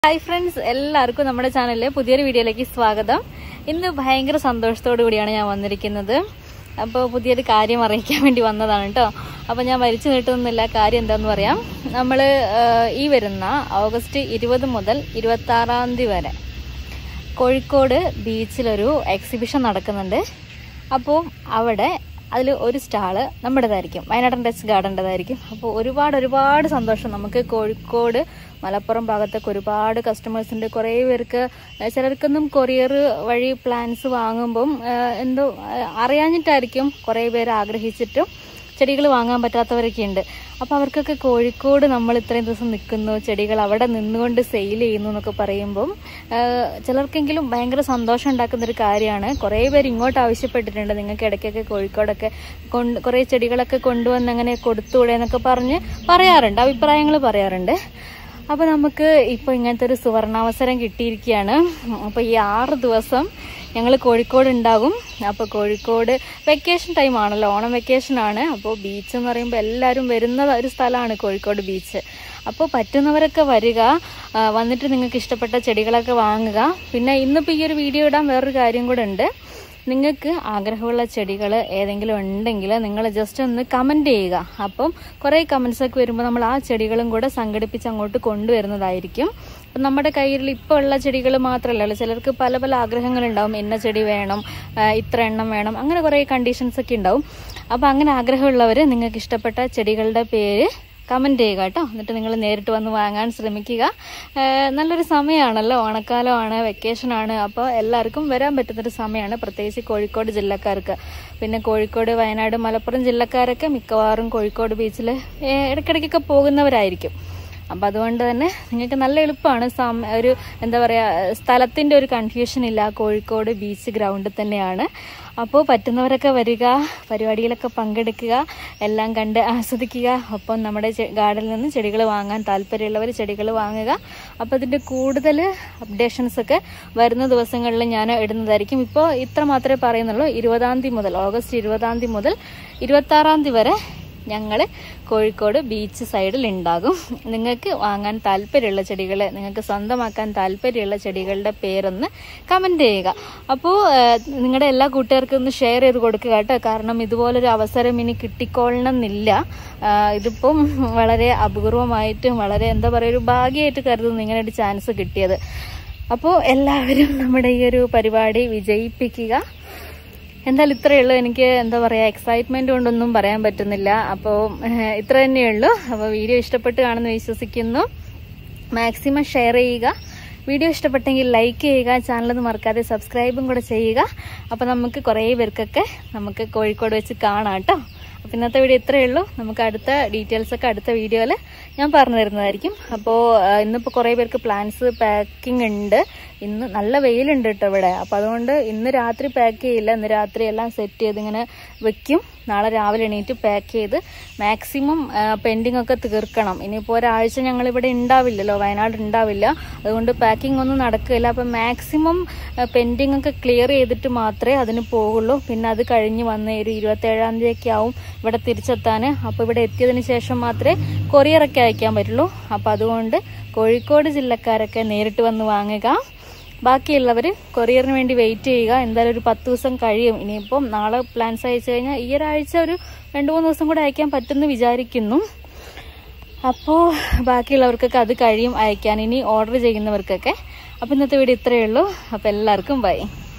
hi friends എല്ലാവർക്കും നമ്മുടെ ചാനലിലെ പുതിയൊരു വീഡിയോയിലേക്ക് സ്വാഗതം ഇന്ന് ഭയങ്കര സന്തോഷത്തോടു കൂടിയാണ് ഞാൻ വന്നിരിക്കുന്നത് അപ്പോൾ പുതിയൊരു കാര്യം അറിയിക്കാൻ വേണ്ടി വന്നതാണ് കേട്ടോ അപ്പോൾ ഞാൻ വലിച്ചു നീട്ടുന്നില്ല കാര്യം എന്താന്ന് പറയാം നമ്മൾ ഈ വരുന്ന ഓഗസ്റ്റ് ഇരുപത് മുതൽ ഇരുപത്തി ആറാം തീയതി വരെ കോഴിക്കോട് ബീച്ചിലൊരു എക്സിബിഷൻ നടക്കുന്നുണ്ട് അപ്പോൾ അവിടെ അതിൽ ഒരു സ്റ്റാള് നമ്മുടേതായിരിക്കും വയനാടൻ ടച്ച് ഗാർഡൻ്റെതായിരിക്കും അപ്പോൾ ഒരുപാട് ഒരുപാട് സന്തോഷം നമുക്ക് കോഴിക്കോട് മലപ്പുറം ഭാഗത്തൊക്കെ ഒരുപാട് കസ്റ്റമേഴ്സിൻ്റെ കുറേ പേർക്ക് ഏഹ് ചിലർക്കൊന്നും കൊറിയർ വഴി പ്ലാൻസ് വാങ്ങുമ്പം ഏഹ് എന്തോ ഏഹ് അറിയാഞ്ഞിട്ടായിരിക്കും കുറേ പേര് ആഗ്രഹിച്ചിട്ടും ചെടികൾ വാങ്ങാൻ പറ്റാത്തവരൊക്കെ ഉണ്ട് അപ്പോൾ അവർക്കൊക്കെ കോഴിക്കോട് നമ്മൾ ഇത്രയും ദിവസം നിൽക്കുന്നു ചെടികൾ അവിടെ നിന്നുകൊണ്ട് സെയിൽ ചെയ്യുന്നു എന്നൊക്കെ പറയുമ്പം ആഹ് ചിലർക്കെങ്കിലും ഭയങ്കര സന്തോഷം ഉണ്ടാക്കുന്ന ഒരു കാര്യമാണ് കുറേ പേര് ഇങ്ങോട്ട് ആവശ്യപ്പെട്ടിട്ടുണ്ട് നിങ്ങൾക്ക് ഇടയ്ക്കൊക്കെ കോഴിക്കോടൊക്കെ കൊണ്ട് കുറേ ചെടികളൊക്കെ കൊണ്ടുവന്ന് അങ്ങനെ കൊടുത്തുകൂടെ എന്നൊക്കെ പറഞ്ഞ് പറയാറുണ്ട് അഭിപ്രായങ്ങൾ പറയാറുണ്ട് അപ്പോൾ നമുക്ക് ഇപ്പോൾ ഇങ്ങനത്തെ ഒരു സുവർണാവസരം കിട്ടിയിരിക്കുകയാണ് അപ്പോൾ ഈ ആറ് ദിവസം ഞങ്ങൾ കോഴിക്കോട് ഉണ്ടാകും അപ്പോൾ കോഴിക്കോട് വെക്കേഷൻ ടൈം ആണല്ലോ ഓണം വെക്കേഷൻ ആണ് അപ്പോൾ ബീച്ച് എന്ന് പറയുമ്പോൾ എല്ലാവരും വരുന്ന ഒരു സ്ഥലമാണ് കോഴിക്കോട് ബീച്ച് അപ്പോൾ പറ്റുന്നവരൊക്കെ വരിക ആ, വന്നിട്ട് നിങ്ങൾക്ക് ഇഷ്ടപ്പെട്ട ചെടികളൊക്കെ വാങ്ങുക പിന്നെ ഇന്നിപ്പോൾ ഈ ഒരു വീഡിയോ ഇടാൻ വേറൊരു കാര്യം കൂടെ ഉണ്ട് നിങ്ങൾക്ക് ആഗ്രഹമുള്ള ചെടികൾ ഏതെങ്കിലും ഉണ്ടെങ്കിൽ നിങ്ങൾ ജസ്റ്റ് ഒന്ന് കമൻറ്റ് ചെയ്യുക അപ്പം കുറേ കമൻസ് ഒക്കെ വരുമ്പോൾ നമ്മൾ ആ ചെടികളും കൂടെ സംഘടിപ്പിച്ച് അങ്ങോട്ട് കൊണ്ടുവരുന്നതായിരിക്കും അപ്പം നമ്മുടെ കയ്യിൽ ഇപ്പോൾ ഉള്ള ചെടികൾ മാത്രമല്ല ചിലർക്ക് പല പല ആഗ്രഹങ്ങളുണ്ടാവും ഇന്ന ചെടി വേണം ആ, ഇത്ര എണ്ണം വേണം അങ്ങനെ കുറേ കണ്ടീഷൻസ് ഒക്കെ ഉണ്ടാവും അപ്പോൾ അങ്ങനെ ആഗ്രഹമുള്ളവർ നിങ്ങൾക്ക് ഇഷ്ടപ്പെട്ട ചെടികളുടെ പേര് കമൻറ്റ് ചെയ്യുക കേട്ടോ എന്നിട്ട് നിങ്ങൾ നേരിട്ട് വന്ന് വാങ്ങാൻ ശ്രമിക്കുക ഏഹ് നല്ലൊരു സമയമാണല്ലോ ഓണക്കാലമാണ് വെക്കേഷനാണ് അപ്പോൾ എല്ലാവർക്കും വരാൻ പറ്റുന്നൊരു സമയമാണ് പ്രത്യേകിച്ച് കോഴിക്കോട് ജില്ലക്കാർക്ക് പിന്നെ കോഴിക്കോട് വയനാട് മലപ്പുറം ജില്ലക്കാരൊക്കെ മിക്കവാറും കോഴിക്കോട് ബീച്ചിൽ ഇടയ്ക്കിടയ്ക്കൊക്കെ പോകുന്നവരായിരിക്കും അപ്പം അതുകൊണ്ട് തന്നെ നിങ്ങൾക്ക് നല്ല എളുപ്പമാണ് സം- ഒരു എന്താ പറയുക സ്ഥലത്തിൻ്റെ ഒരു കൺഫ്യൂഷൻ ഇല്ല കോഴിക്കോട് ബീച്ച് ഗ്രൗണ്ടിൽ തന്നെയാണ് അപ്പോൾ പറ്റുന്നവരൊക്കെ വരിക പരിപാടിയിലൊക്കെ പങ്കെടുക്കുക എല്ലാം കണ്ട് ആസ്വദിക്കുക ഒപ്പം നമ്മുടെ ഗാർഡനിൽ നിന്ന് ചെടികൾ വാങ്ങാൻ താല്പര്യമുള്ളവർ ചെടികൾ വാങ്ങുക അപ്പോൾ ഇതിൻ്റെ കൂടുതൽ അപ്ഡേഷൻസ് ഒക്കെ വരുന്ന ദിവസങ്ങളിൽ ഞാൻ ഇടുന്നതായിരിക്കും ഇപ്പോൾ ഇത്ര മാത്രമേ പറയുന്നുള്ളൂ ഇരുപതാം തീയതി മുതൽ ഓഗസ്റ്റ് ഇരുപതാം തീയതി മുതൽ ഇരുപത്താറാം തീയതി വരെ ഞങ്ങൾ കോഴിക്കോട് ബീച്ച് സൈഡിൽ ഉണ്ടാകും നിങ്ങൾക്ക് വാങ്ങാൻ താല്പര്യമുള്ള ചെടികൾ നിങ്ങൾക്ക് സ്വന്തമാക്കാൻ താല്പര്യമുള്ള ചെടികളുടെ പേരൊന്ന് കമൻറ്റ് ചെയ്യുക അപ്പോൾ നിങ്ങളുടെ എല്ലാ കൂട്ടുകാർക്കും ഒന്ന് ഷെയർ ചെയ്ത് കൊടുക്കുക കേട്ടോ കാരണം ഇതുപോലൊരു അവസരം ഇനി കിട്ടിക്കൊള്ളണം എന്നില്ല ആ, ഇതിപ്പം വളരെ അപൂർവമായിട്ടും വളരെ എന്താ പറയുക ഒരു ഭാഗ്യമായിട്ട് കരുതുന്നു ഇങ്ങനെ ഒരു ചാൻസ് കിട്ടിയത് അപ്പോൾ എല്ലാവരും നമ്മുടെ ഈ ഒരു പരിപാടി വിജയിപ്പിക്കുക എന്തായാലും ഇത്രയേ ഉള്ളൂ എനിക്ക് എന്താ പറയുക എക്സൈറ്റ്മെന്റ് കൊണ്ടൊന്നും പറയാൻ പറ്റുന്നില്ല അപ്പോൾ ഇത്ര തന്നെയേ ഉള്ളൂ അപ്പോൾ വീഡിയോ ഇഷ്ടപ്പെട്ട് കാണുമെന്ന് വിശ്വസിക്കുന്നു മാക്സിമം ഷെയർ ചെയ്യുക വീഡിയോ ഇഷ്ടപ്പെട്ടെങ്കിൽ ലൈക്ക് ചെയ്യുക ചാനലൊന്നും മറക്കാതെ സബ്സ്ക്രൈബും കൂടെ ചെയ്യുക അപ്പോൾ നമുക്ക് കുറേ പേർക്കൊക്കെ നമുക്ക് കോഴിക്കോട് വെച്ച് കാണാം കേട്ടോ അപ്പോൾ ഇന്നത്തെ വീഡിയോ ഇത്രയേ ഉള്ളൂ നമുക്ക് അടുത്ത ഡീറ്റെയിൽസ് ഒക്കെ അടുത്ത വീഡിയോയിൽ ഞാൻ പറഞ്ഞു തരുന്നതായിരിക്കും അപ്പോൾ ഇന്നിപ്പോൾ കുറേ പേർക്ക് പ്ലാൻസ് പാക്കിംഗ് ഉണ്ട് ഇന്ന് നല്ല വെയിലുണ്ട് കേട്ടോ ഇവിടെ അപ്പോൾ അതുകൊണ്ട് ഇന്ന് രാത്രി പാക്ക് ചെയ്യില്ല ഇന്ന് രാത്രി എല്ലാം സെറ്റ് ചെയ്ത് ഇങ്ങനെ വെക്കും നാളെ രാവിലെ എണീറ്റ് പാക്ക് ചെയ്ത് മാക്സിമം പെൻഡിങ് ഒക്കെ തീർക്കണം ഇനിയിപ്പോൾ ഒരാഴ്ച ഞങ്ങൾ ഇവിടെ ഉണ്ടാവില്ലല്ലോ വയനാട് ഉണ്ടാവില്ല അതുകൊണ്ട് പാക്കിംഗ് ഒന്നും നടക്കില്ല അപ്പം മാക്സിമം പെൻഡിങ് ഒക്കെ ക്ലിയർ ചെയ്തിട്ട് മാത്രമേ അതിന് പോകുള്ളൂ പിന്നെ അത് കഴിഞ്ഞ് വന്ന് ഒരു ഇരുപത്തേഴാം തീയതി ഒക്കെ ആവും ഇവിടെ തിരിച്ചെത്താൻ അപ്പോൾ ഇവിടെ എത്തിയതിന് ശേഷം മാത്രമേ കൊറിയറൊക്കെ അയക്കാൻ പറ്റുള്ളൂ അപ്പോൾ അതുകൊണ്ട് കോഴിക്കോട് ജില്ലക്കാരൊക്കെ നേരിട്ട് വന്ന് വാങ്ങുക ബാക്കിയുള്ളവർ കൊറിയറിന് വേണ്ടി വെയിറ്റ് ചെയ്യുക എന്തായാലും ഒരു പത്ത് ദിവസം കഴിയും ഇനിയിപ്പം നാളെ പ്ലാൻസ് അയച്ചു കഴിഞ്ഞാൽ ഈ ഒരാഴ്ച ഒരു രണ്ട് മൂന്ന് ദിവസം കൂടെ അയക്കാൻ പറ്റുമെന്ന് വിചാരിക്കുന്നു അപ്പോൾ ബാക്കിയുള്ളവർക്കൊക്കെ അത് കഴിയും അയക്കാൻ ഇനി ഓർഡർ ചെയ്യുന്നവർക്കൊക്കെ അപ്പോൾ ഇന്നത്തെ വീഡിയോ ഇത്രയേ ഉള്ളൂ അപ്പോൾ എല്ലാവർക്കും ബൈ